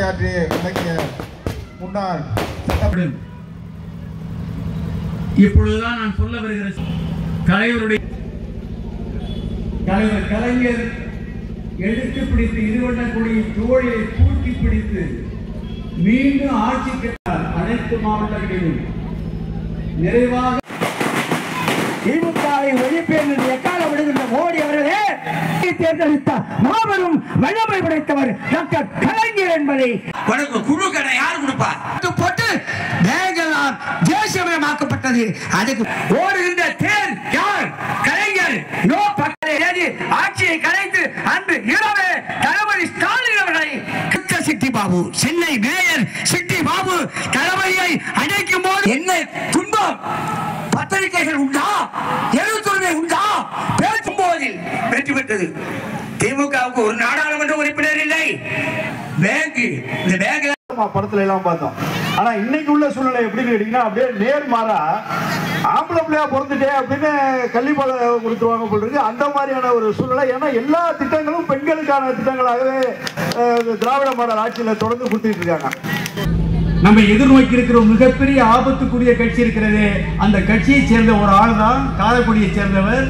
உரையாற்றி விளக்கிய முன்னாள் சட்டப்படி இப்பொழுதுதான் நான் சொல்ல வருகிற தலைவருடைய தலைவர் கலைஞர் எடுத்து பிடித்து இருவண்ணக்கூடிய தோழியை தூக்கி பிடித்து மீண்டும் ஆட்சி பெற்றார் அனைத்து மாவட்டங்களிலும் நிறைவாக திமுகவை ஒழிப்பேன் என்று எக்காலம் விடுகின்ற மோடி அவர்களே தேர்ந்தெடுத்த மாபெரும் வல்லமை படைத்தவர் டாக்டர் கலைஞர் என்பதை உனக்கு குழு கடை யார் கொடுப்பா அது போட்டு பேங்கெல்லாம் தேசியமயமாக்கப்பட்டது அதுக்கு ஓடுகின்ற தேர் யார் கலைஞர் நோ பக்கத்தை ஆட்சியை கலைத்து அன்று இரவே தளபதி ஸ்டாலின் அவர்களை கிருஷ்ண சிட்டி பாபு சென்னை மேயர் சிட்டி பாபு தளபதியை அழைக்கும் போது என்ன துன்பம் பத்திரிகைகள் உண்டா எழுத்துரிமை உண்டா பேசும் போதில் வெற்றி பெற்றது திமுகவுக்கு ஒரு நாடாளுமன்ற உறுப்பினர் இல்லை பேங்க் இந்த பேங்க்ல நம்ம படத்துல எல்லாம் பார்த்தோம் ஆனா இன்னைக்கு உள்ள சூழ்நிலை எப்படின்னு கேட்டீங்கன்னா அப்படியே நேர்மாறா ஆம்பளை பிள்ளையா பிறந்துட்டே அப்படின்னு கள்ளிப்பாலை கொடுத்துருவாங்க போல் இருக்கு அந்த மாதிரியான ஒரு சூழ்நிலை ஏன்னா எல்லா திட்டங்களும் பெண்களுக்கான திட்டங்களாகவே அஹ், திராவிட மாடல் ஆட்சியில தொடர்ந்து கொடுத்துட்டு இருக்காங்க நம்ம எதிர்நோக்கி இருக்கிற ஒரு மிகப்பெரிய ஆபத்துக்குரிய கட்சி இருக்கிறதே அந்த கட்சியை சேர்ந்த ஒரு ஆள் தான் காரைக்குடியை சேர்ந்தவர்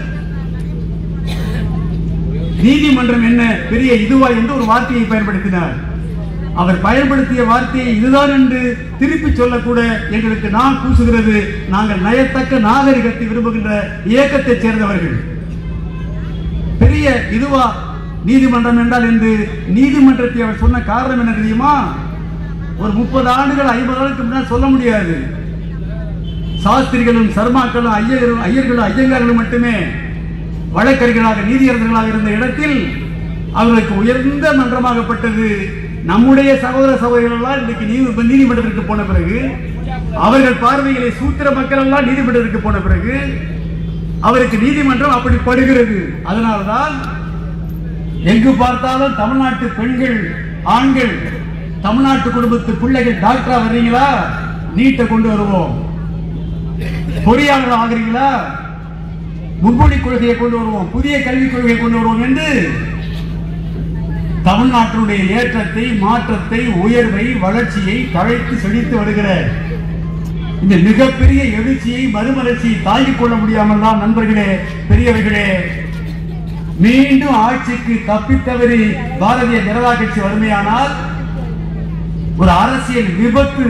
நீதிமன்றம் என்ன பெரிய இதுவா என்று ஒரு வார்த்தையை பயன்படுத்தினார் அவர் பயன்படுத்திய வார்த்தையை இதுதான் என்று திருப்பி சொல்லக்கூட எங்களுக்கு நான் கூசுகிறது நாங்கள் நயத்தக்க நாகரிகத்தை விரும்புகின்ற இயக்கத்தைச் சேர்ந்தவர்கள் பெரிய இதுவா நீதிமன்றம் என்றால் என்று நீதிமன்றத்தை அவர் சொன்ன காரணம் என்ன தெரியுமா ஒரு முப்பது ஆண்டுகள் ஐம்பது ஆண்டுக்கு முன்னால் சொல்ல முடியாது சாஸ்திரிகளும் சர்மாக்களும் ஐயர்களும் ஐயர்களும் ஐயங்கார்களும் மட்டுமே வழக்கறிஞர்களாக நீதியரசர்களாக இருந்த இடத்தில் அவர்களுக்கு உயர்ந்த மன்றமாகப்பட்டது நம்முடைய சகோதர சகோதரிகள் எல்லாம் இன்றைக்கு நீதி நீதிமன்றத்திற்கு போன பிறகு அவர்கள் பார்வையிலே சூத்திர மக்கள் எல்லாம் நீதிமன்றத்திற்கு போன பிறகு அவருக்கு நீதிமன்றம் அப்படி படுகிறது அதனால்தான் எங்கு பார்த்தாலும் தமிழ்நாட்டு பெண்கள் ஆண்கள் தமிழ்நாட்டு குடும்பத்து பிள்ளைகள் டாக்டரா வர்றீங்களா நீட்டை கொண்டு வருவோம் பொறியாளர் ஆகிறீங்களா மும்மொழி கொள்கையை கொண்டு வருவோம் புதிய கல்விக் கொள்கையை கொண்டு வருவோம் என்று தமிழ்நாட்டினுடைய ஏற்றத்தை மாற்றத்தை உயர்வை வளர்ச்சியை தழைத்து செழித்து வருகிற இந்த மிகப்பெரிய எழுச்சியை மறுமலர்ச்சியை தாங்கிக் கொள்ள முடியாமல் தான் நண்பர்களே பெரியவர்களே மீண்டும் ஆட்சிக்கு தப்பித்தவரி பாரதிய ஜனதா கட்சி வறுமையானால் ஒரு அரசியல் விபத்து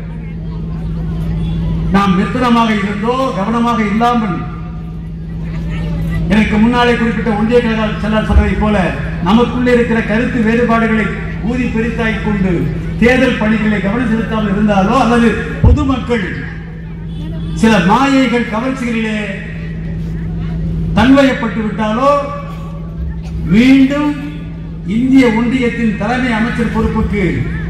நாம் மித்திரமாக இருந்தோ கவனமாக இல்லாமல் எனக்கு முன்னாலே குறிப்பிட்ட ஒன்றிய கழக செல்லார் சொல்வதை போல நமக்குள்ளே இருக்கிற கருத்து வேறுபாடுகளை ஊதி பெரித்தாக்கிக் கொண்டு தேர்தல் பணிகளை கவனம் செலுத்தாமல் இருந்தாலோ அல்லது பொதுமக்கள் சில மாயைகள் கவர்ச்சிகளிலே தன்வயப்பட்டு விட்டாலோ மீண்டும் இந்திய ஒன்றியத்தின் தலைமை அமைச்சர் பொறுப்புக்கு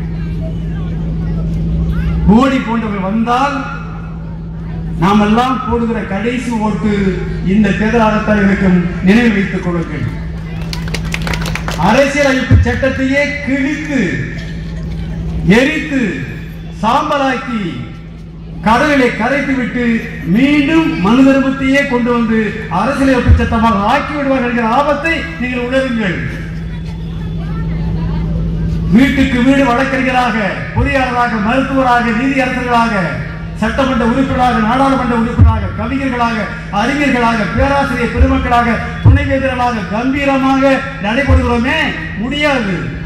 மோடி போன்றவர் வந்தால் நாம் எல்லாம் போடுகிற கடைசி ஓட்டு இந்த தேர்தல் இருக்கும் நினைவு வைத்துக் கொள்ளுங்கள் அரசியலமைப்பு சட்டத்தையே கிழித்து எரித்து சாம்பலாக்கி கடலிலே கரைத்து விட்டு மீண்டும் மனு தர்மத்தையே கொண்டு வந்து அரசியலமைப்பு சட்டமாக ஆக்கி விடுவார்கள் என்கிற ஆபத்தை நீங்கள் உணருங்கள் வீட்டுக்கு வீடு வழக்கறிஞராக பொறியாளராக மருத்துவராக நீதியரசர்களாக சட்டமன்ற உறுப்பினராக நாடாளுமன்ற உறுப்பினராக கவிஞர்களாக அறிஞர்களாக பேராசிரியர் பெருமக்களாக துணைவேந்தர்களாக கம்பீரமாக நடைபெறுகிறோமே முடியாது